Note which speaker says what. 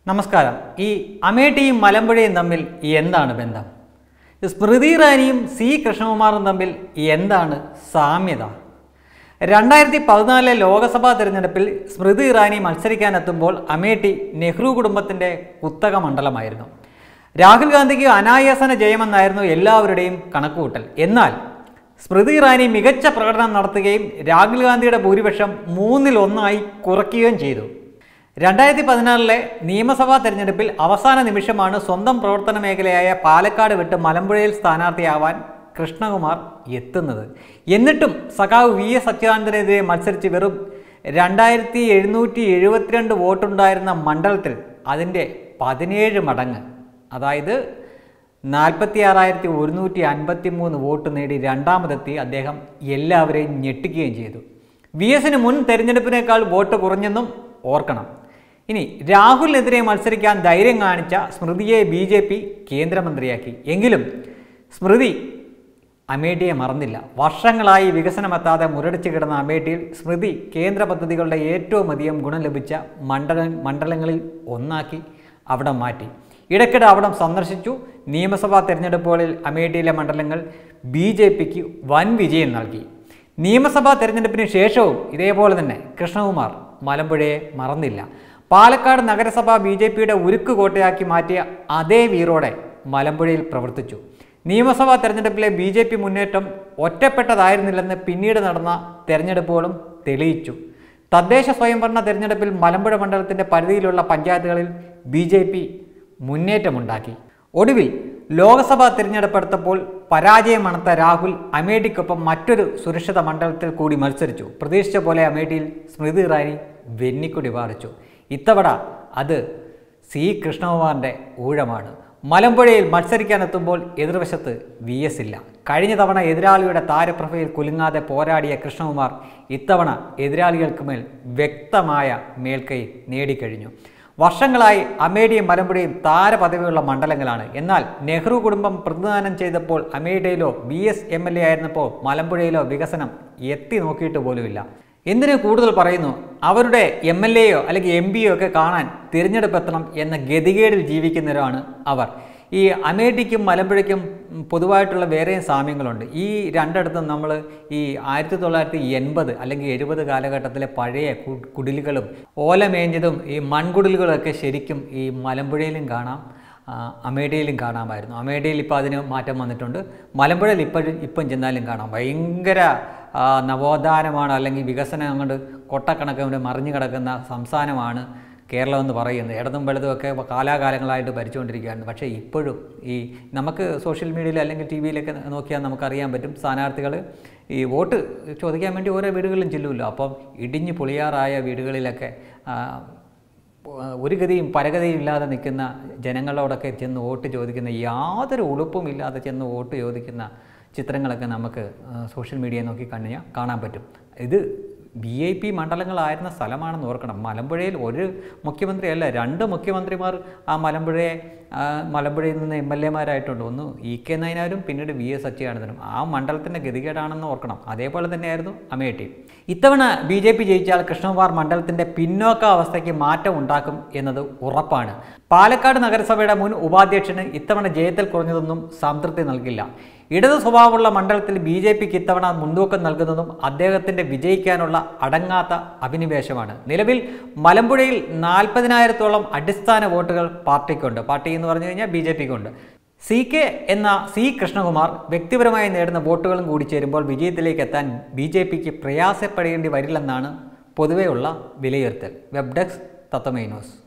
Speaker 1: നമസ്കാരം ഈ അമേഠിയും മലമ്പുഴയും തമ്മിൽ എന്താണ് ബന്ധം സ്മൃതി ഇറാനിയും സി കൃഷ്ണകുമാറും തമ്മിൽ എന്താണ് സാമ്യത രണ്ടായിരത്തി പതിനാലിലെ ലോക്സഭാ തെരഞ്ഞെടുപ്പിൽ സ്മൃതി ഇറാനി മത്സരിക്കാനെത്തുമ്പോൾ അമേഠി നെഹ്റു കുടുംബത്തിൻ്റെ കുത്തക മണ്ഡലമായിരുന്നു രാഹുൽ ഗാന്ധിക്ക് അനായാസന ജയമെന്നായിരുന്നു എല്ലാവരുടെയും കണക്കുകൂട്ടൽ എന്നാൽ സ്മൃതി ഇറാനി മികച്ച പ്രകടനം നടത്തുകയും രാഹുൽ ഗാന്ധിയുടെ ഭൂരിപക്ഷം മൂന്നിൽ ഒന്നായി കുറയ്ക്കുകയും ചെയ്തു രണ്ടായിരത്തി പതിനാറിലെ നിയമസഭാ തെരഞ്ഞെടുപ്പിൽ അവസാന നിമിഷമാണ് സ്വന്തം പ്രവർത്തന മേഖലയായ പാലക്കാട് വിട്ട് മലമ്പുഴയിൽ സ്ഥാനാർത്ഥിയാവാൻ കൃഷ്ണകുമാർ എത്തുന്നത് എന്നിട്ടും സഖാവ് വി എസ് അച്യുതാനന്ദനെതിരെ മത്സരിച്ച് വെറും രണ്ടായിരത്തി എഴുന്നൂറ്റി എഴുപത്തിരണ്ട് വോട്ടുണ്ടായിരുന്ന മണ്ഡലത്തിൽ അതിൻ്റെ പതിനേഴ് മടങ്ങ് അതായത് നാൽപ്പത്തി ആറായിരത്തി ഒരുന്നൂറ്റി അൻപത്തി മൂന്ന് വോട്ട് നേടി രണ്ടാമതെത്തി അദ്ദേഹം എല്ലാവരെയും ഞെട്ടിക്കുകയും ചെയ്തു വി എസിന് മുൻ തെരഞ്ഞെടുപ്പിനേക്കാൾ വോട്ട് കുറഞ്ഞെന്നും ഓർക്കണം ഇനി രാഹുലിനെതിരെ മത്സരിക്കാൻ ധൈര്യം കാണിച്ച സ്മൃതിയെ ബി ജെ പി കേന്ദ്രമന്ത്രിയാക്കി എങ്കിലും സ്മൃതി അമേഠിയെ മറന്നില്ല വർഷങ്ങളായി വികസനമെത്താതെ മുരടിച്ചു കിടന്ന അമേഠിയിൽ സ്മൃതി കേന്ദ്ര പദ്ധതികളുടെ ഏറ്റവും അധികം ഗുണം ലഭിച്ച മണ്ഡല മണ്ഡലങ്ങളിൽ ഒന്നാക്കി അവിടെ മാറ്റി ഇടയ്ക്കിടെ അവിടം സന്ദർശിച്ചു നിയമസഭാ തെരഞ്ഞെടുപ്പുകളിൽ അമേഠിയിലെ മണ്ഡലങ്ങൾ ബി ജെ പിക്ക് വൻ വിജയം നൽകി നിയമസഭാ തെരഞ്ഞെടുപ്പിന് ശേഷവും ഇതേപോലെ തന്നെ കൃഷ്ണകുമാർ മലമ്പുഴയെ മറന്നില്ല പാലക്കാട് നഗരസഭ ബി ജെ പിയുടെ ഉരുക്ക് കോട്ടയാക്കി മാറ്റിയ അതേ വീറോടെ മലമ്പുഴയിൽ പ്രവർത്തിച്ചു നിയമസഭാ തെരഞ്ഞെടുപ്പിലെ ബി ജെ പി മുന്നേറ്റം ഒറ്റപ്പെട്ടതായിരുന്നില്ലെന്ന് പിന്നീട് നടന്ന തെരഞ്ഞെടുപ്പുകളും തെളിയിച്ചു തദ്ദേശ സ്വയംഭരണ തെരഞ്ഞെടുപ്പിൽ മലമ്പുഴ മണ്ഡലത്തിൻ്റെ പരിധിയിലുള്ള പഞ്ചായത്തുകളിൽ ബി ജെ പി മുന്നേറ്റമുണ്ടാക്കി ഒടുവിൽ ലോക്സഭാ തിരഞ്ഞെടുപ്പെടുത്തപ്പോൾ പരാജയമണത്ത രാഹുൽ അമേഠിക്കൊപ്പം മറ്റൊരു സുരക്ഷിത മണ്ഡലത്തിൽ കൂടി മത്സരിച്ചു പ്രതീക്ഷിച്ച പോലെ അമേഠിയിൽ സ്മൃതി ഇറാനി വെന്നിക്കൊടി പാറിച്ചു ഇത്തവണ അത് സി കൃഷ്ണകുമാറിൻ്റെ ഊഴമാണ് മലമ്പുഴയിൽ മത്സരിക്കാനെത്തുമ്പോൾ എതിർവശത്ത് വി എസ് ഇല്ല കഴിഞ്ഞ തവണ എതിരാളിയുടെ താരപ്രഭയിൽ കുലുങ്ങാതെ പോരാടിയ കൃഷ്ണകുമാർ ഇത്തവണ എതിരാളികൾക്ക് മേൽ വ്യക്തമായ മേൽക്കൈ നേടിക്കഴിഞ്ഞു വർഷങ്ങളായി അമേഠിയും മലമ്പുഴയും താരപദവിയുള്ള മണ്ഡലങ്ങളാണ് എന്നാൽ നെഹ്റു കുടുംബം പ്രതിദാനം ചെയ്തപ്പോൾ അമേഠിയിലോ B S M L A ആയിരുന്നപ്പോൾ മലമ്പുഴയിലോ വികസനം എത്തി നോക്കിയിട്ട് പോലുമില്ല എന്തിനു കൂടുതൽ പറയുന്നു അവരുടെ എം എൽ എയോ അല്ലെങ്കിൽ എം പിയോ ഒക്കെ കാണാൻ തിരഞ്ഞെടുപ്പ് എത്തണം എന്ന ഗതികേടിൽ ജീവിക്കുന്നവരാണ് അവർ ഈ അമേഠിക്കും മലമ്പുഴയ്ക്കും പൊതുവായിട്ടുള്ള വേറെയും സാമ്യങ്ങളുണ്ട് ഈ രണ്ടിടത്തും നമ്മൾ ഈ ആയിരത്തി തൊള്ളായിരത്തി എൺപത് അല്ലെങ്കിൽ എഴുപത് കാലഘട്ടത്തിലെ പഴയ കു- കുടിലുകളും ഓലമേഞ്ഞതും ഈ മൺകുടിലുകളൊക്കെ ശരിക്കും ഈ മലമ്പുഴയിലും കാണാം ആ, അമേഠിയിലും കാണാമായിരുന്നു അമേഠിയിൽ ഇപ്പോൾ അതിന് മാറ്റം വന്നിട്ടുണ്ട് മലമ്പുഴയിൽ ഇപ്പോഴും ഇപ്പം ചെന്നാലും കാണാം ഭയങ്കര ആ, നവോത്ഥാനമാണ് അല്ലെങ്കിൽ വികസനം അങ്ങോട്ട് കൊട്ടക്കണക്കിന് മറിഞ്ഞു കിടക്കുന്ന സംസ്ഥാനമാണ് കേരളം എന്ന് പറയുന്നത് ഇടതും വലതും ഒക്കെ കാലാകാലങ്ങളായിട്ട് ഭരിച്ചുകൊണ്ടിരിക്കുകയാണ് പക്ഷേ ഇപ്പോഴും ഈ നമുക്ക് സോഷ്യൽ മീഡിയയിൽ അല്ലെങ്കിൽ ടി വിയിലൊക്കെ നോക്കിയാൽ നമുക്കറിയാൻ പറ്റും സ്ഥാനാർത്ഥികൾ ഈ വോട്ട് ചോദിക്കാൻ വേണ്ടി ഓരോ വീടുകളിലും ചെല്ലുമല്ലോ അപ്പം ഇടിഞ്ഞു പൊളിയാറായ വീടുകളിലൊക്കെ ആ, ഒരു ഗതിയും പരഗതിയും ഇല്ലാതെ നിൽക്കുന്ന ജനങ്ങളോടൊക്കെ ചെന്ന് വോട്ട് ചോദിക്കുന്ന യാതൊരു ഉളുപ്പും ഇല്ലാതെ ചെന്ന് വോട്ട് ചോദിക്കുന്ന ചിത്രങ്ങളൊക്കെ നമുക്ക് ആ, സോഷ്യൽ മീഡിയ നോക്കി കഴിഞ്ഞാൽ കാണാൻ പറ്റും ഇത് ബി ഐ പി മണ്ഡലങ്ങളായിരുന്ന സ്ഥലമാണെന്ന് ഓർക്കണം മലമ്പുഴയിൽ ഒരു മുഖ്യമന്ത്രിയല്ല രണ്ട് മുഖ്യമന്ത്രിമാർ ആ മലമ്പുഴയെ ആ, മലമ്പുഴയിൽ നിന്ന് എം എൽ എമാരായിട്ടുണ്ട് ഒന്ന് ഇ കെ നയനാരും പിന്നീട് വി എസ് അച്യുതാനന്ദനും ആ മണ്ഡലത്തിൻ്റെ ഗതികേടാണെന്ന് ഓർക്കണം അതേപോലെ തന്നെയായിരുന്നു അമേഠി ഇത്തവണ ബി ജെ പി ജയിച്ചാൽ കൃഷ്ണകുമാർ മണ്ഡലത്തിൻ്റെ പിന്നോക്ക അവസ്ഥയ്ക്ക് മാറ്റം ഉണ്ടാക്കും എന്നത് ഉറപ്പാണ് പാലക്കാട് നഗരസഭയുടെ മുൻ ഉപാധ്യക്ഷന് ഇത്തവണ ജയത്തിൽ കുറഞ്ഞതൊന്നും സംതൃപ്തി നൽകില്ല ഇടതു സ്വഭാവമുള്ള മണ്ഡലത്തിൽ ബി ജെ പിക്ക് ഇത്തവണ മുൻതൂക്കം നൽകുന്നതും അദ്ദേഹത്തിൻ്റെ വിജയിക്കാനുള്ള അടങ്ങാത്ത അഭിനിവേശമാണ് നിലവിൽ മലമ്പുഴയിൽ നാൽപ്പതിനായിരത്തോളം അടിസ്ഥാന വോട്ടുകൾ പാർട്ടിക്കുണ്ട് പാർട്ടി എന്ന് പറഞ്ഞു കഴിഞ്ഞാൽ ബി ജെ പിക്കുണ്ട് സി കെ എന്ന സി കൃഷ്ണകുമാർ വ്യക്തിപരമായി നേടുന്ന വോട്ടുകളും കൂടി ചേരുമ്പോൾ വിജയത്തിലേക്ക് എത്താൻ ബി ജെ പിക്ക് പ്രയാസപ്പെടേണ്ടി വരില്ലെന്നാണ് പൊതുവെയുള്ള വിലയിരുത്തൽ വെബ് ഡെസ്ക് തത്തമൈ ന്യൂസ്